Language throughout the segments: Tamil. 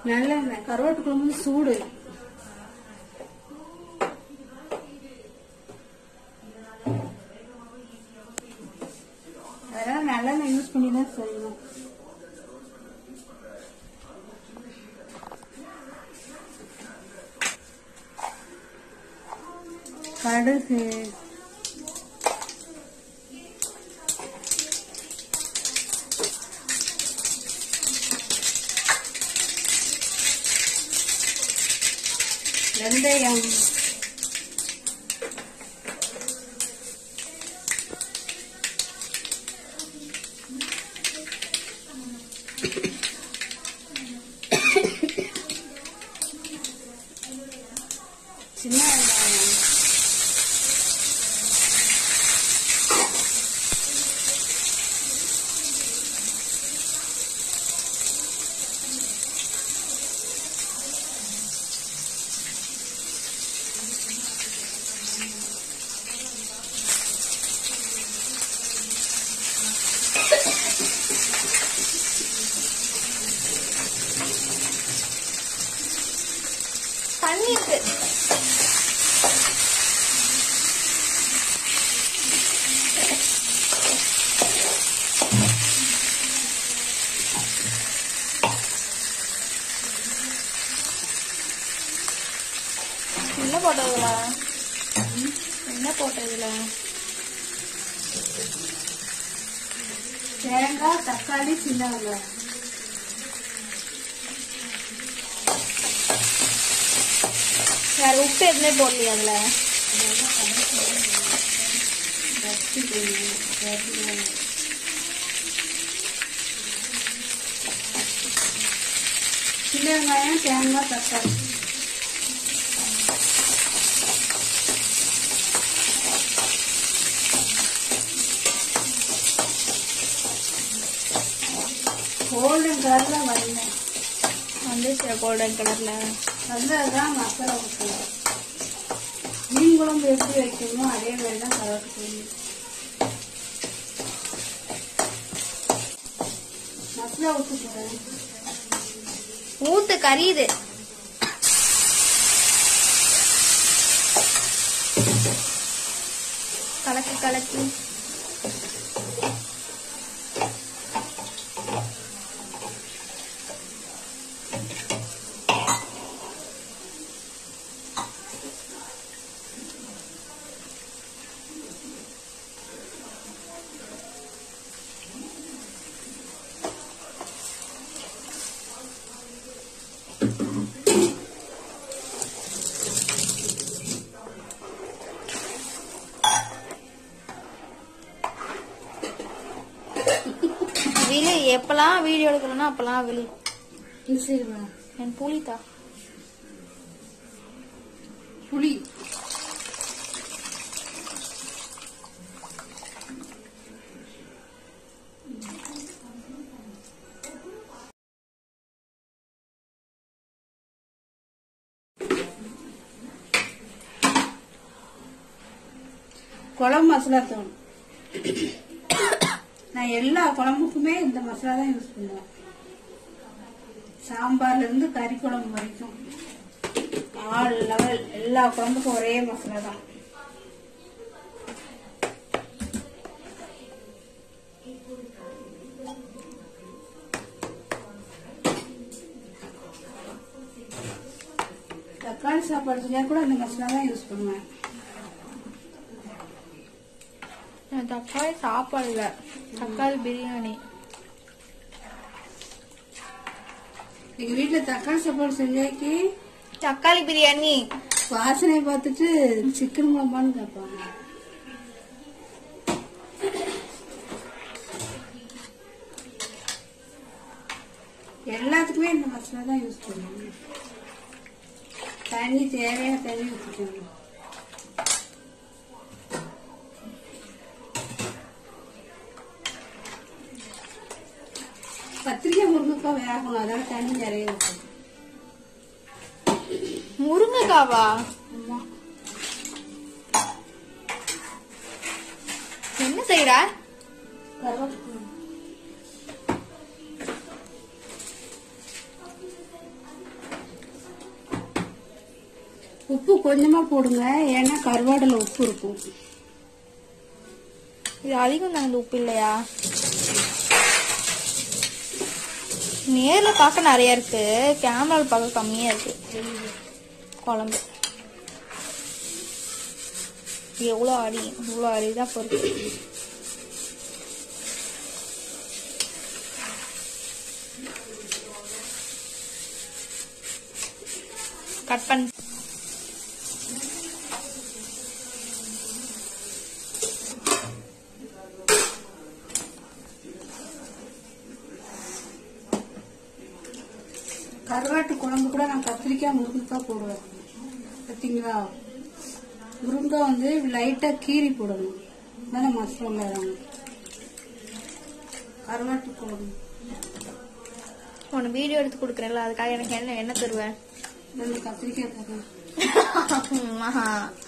நல்லெண்ணெய் கருவாட்டு குழம்பு வந்து சூடு அதனால நல்லெண்ணெய் யூஸ் பண்ணி தான் செய்யணும் கடுகு வெந்தயம் சின்ன வெங்காயம் தண்ணி இருக்கு என்ன போட்டதுல என்ன போட்டதுல தேங்காய் தக்காளி சின்ன வெங்காயம் வேற உப்பு எதுவுமே போடலையா அதுல வச்சு போடணும். வச்சு போடணும். சின்ன வெங்காயம் தேங்காய் தக்காளி கோல்டன் கலர்ல வரணும் வந்துச்சு கோல்டன் கலர்ல வந்ததுதான் மசாலா ஊற்றணும் மீன் குழம்பு எப்படி வைக்கணுமோ அதே மாதிரி தான் கலருக்கு போடணும் மசாலா ஊற்ற போகிறேன் ஊத்து கரியுது கலக்கி கலக்கி விழு எப்பெல்லாம் வீடியோ எடுக்கலன்னா அப்பெல்லாம் விழு இன்ஸ்டாகிராம் என் புளித்தா புளி குழம்பு மசாலா தூள் நான் எல்லா குழம்புக்குமே இந்த மசாலா தான் யூஸ் பண்ணுவேன் சாம்பார்ல இருந்து கறி குழம்பு வரைக்கும் ஆல் லெவல் எல்லா குழம்புக்கும் ஒரே மசாலா தான் தக்காளி சாப்பாடு செஞ்சா கூட அந்த மசாலா தான் யூஸ் பண்ணுவேன் நான் தக்காளி சாப்பாடுல தக்காளி பிரியாணி எங்க வீட்டுல தக்காளி சாப்பாடு செஞ்சாக்கி தக்காளி பிரியாணி வாசனை பார்த்துட்டு சிக்கன் குழம்பான்னு கேட்பாங்க எல்லாத்துக்குமே இந்த மசாலா தான் யூஸ் பண்ணுவாங்க தண்ணி தேவையான தண்ணி ஊற்றிக்கணும் கத்திரிக்காய் முருங்கைக்காய் வேகணும் அதனால தண்ணி நிறைய ஊற்றணும் முருங்கைக்காவா ஆமா என்ன செய்யற கருவேப்பிலை உப்பு கொஞ்சமா போடுங்க ஏன்னா கருவாடுல உப்பு இருக்கும் இது அதிகம் தான் இந்த உப்பு இல்லையா நேர்ல பார்க்க நிறைய இருக்கு கேமரால பார்க்க கம்மியா இருக்கு குழம்பு எவ்வளோ அடி இவ்வளோ அடி தான் பொறுத்து கட் பண்ணி கருவாட்டு குழம்பு கூட நான் கத்திரிக்காய் முருங்கைக்காய் போடுவேன் பார்த்தீங்களா முருங்கைக்காய் வந்து லைட்டா கீறி போடணும் தானே மசாலா இறங்கும் கருவாட்டு குழம்பு உனக்கு வீடியோ எடுத்து கொடுக்குறேன்ல அதுக்காக எனக்கு என்ன என்ன தருவேன் ரெண்டு கத்திரிக்காய் போடுறேன் அம்மா.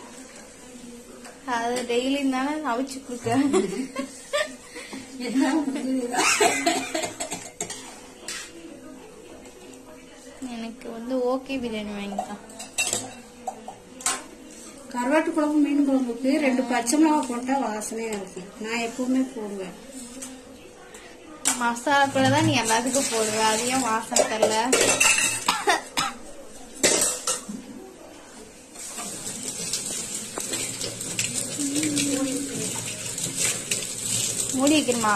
அது டெய்லியும் தானே அவிச்சு கொடுக்க என்ன புரியுதா? எனக்கு வந்து ஓகே பிரியாணி வாங்கிட்டான் கருவாட்டு குழம்பு மீன் குழம்புக்கு ரெண்டு பச்சை மிளகா போட்டா வாசனையா இருக்கும் நான் எப்பவுமே போடுவேன் மசாலாக்குள்ள தான் நீ எல்லாத்துக்கும் போடுவ அதையும் வாசனை தரல மூடி வைக்கணுமா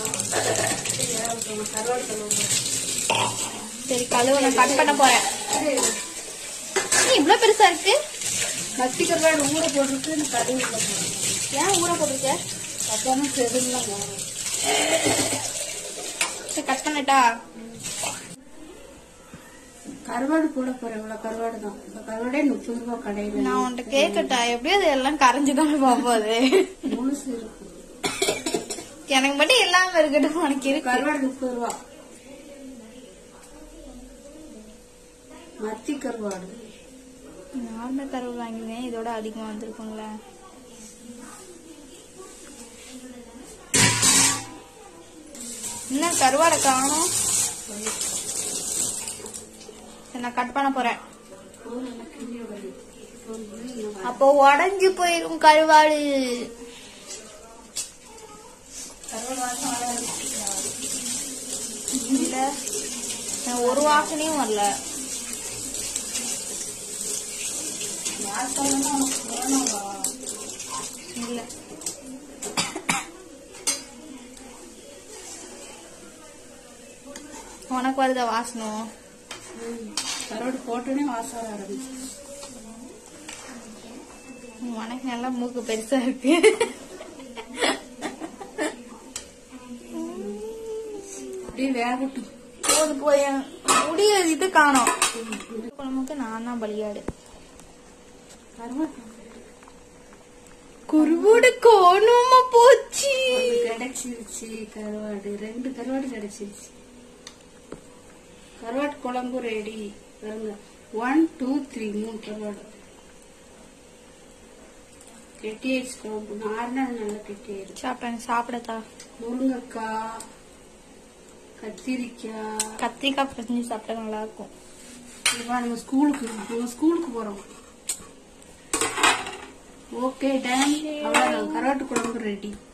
சரி கழுவு நான் கட் பண்ண போறேன் நீ இவ்வளவு பெருசா இருக்கு கத்தி கருவாடு ஊற போட்டுட்டு இந்த கடுகு போடுறேன் ஏன் ஊற போட்டிருக்க அப்பதான் செதுலாம் வரும் சரி கட் பண்ணட்டா கருவாடு போட போறேன் இவ்வளவு கருவாடு தான் இந்த கருவாடே முப்பது ரூபாய் கடையில நான் உன்கிட்ட கேட்கட்டா எப்படியும் அது எல்லாம் கரைஞ்சுதான் போகுது முழுசு இருக்கும் எனக்கு மட்டும் இல்லாம இருக்கட்டும் உனக்கு இருக்கு கருவாடு முப்பது ரூபா மத்தி கருவாடு நார்மல் கருவு வாங்கினேன் இதோட அதிகமா வந்திருக்குங்களே இன்னும் கருவாடை காணும் சரி, நான் கட் பண்ண போறேன் அப்போ உடஞ்சு போயிரும் கருவாடு இல்ல எனக்கு ஒரு வாசனையும் வரல இல்ல உனக்கு வருதா வாசனம் கருவாடு போட்டோடனே வாசம் வர ஆரம்பிச்சு உனக்கு நல்லா மூக்கு பெருசா இருக்கு அப்படியே வேகட்டும் போது போய் முடிய இது காணோம் குழம்புக்கு நான் தான் பலியாடு கருவாடு குருவோட கோணமா போச்சு அது கிடைச்சிருச்சு கருவாடு ரெண்டு கருவாடு கிடைச்சிருச்சு கருவாட்டு குழம்பு ரெடி பாருங்க ஒன் டூ த்ரீ மூணு கருவாடு கெட்டியாயிடுச்சு குழம்பு நார்னா நல்லா கெட்டியாயிருச்சு சாப்பிட்டேன் சாப்பிடத்தா முருங்கைக்காய் கத்திரிக்காய் கத்திரிக்காய் பிரிஞ்சு சாப்பிட்டா நல்லா இருக்கும் இப்போ நம்ம ஸ்கூலுக்கு நம்ம ஸ்கூலுக்கு போறோம் ஓகே டன் அவ்வளவுதான் கருவாட்டு குழம்பு ரெடி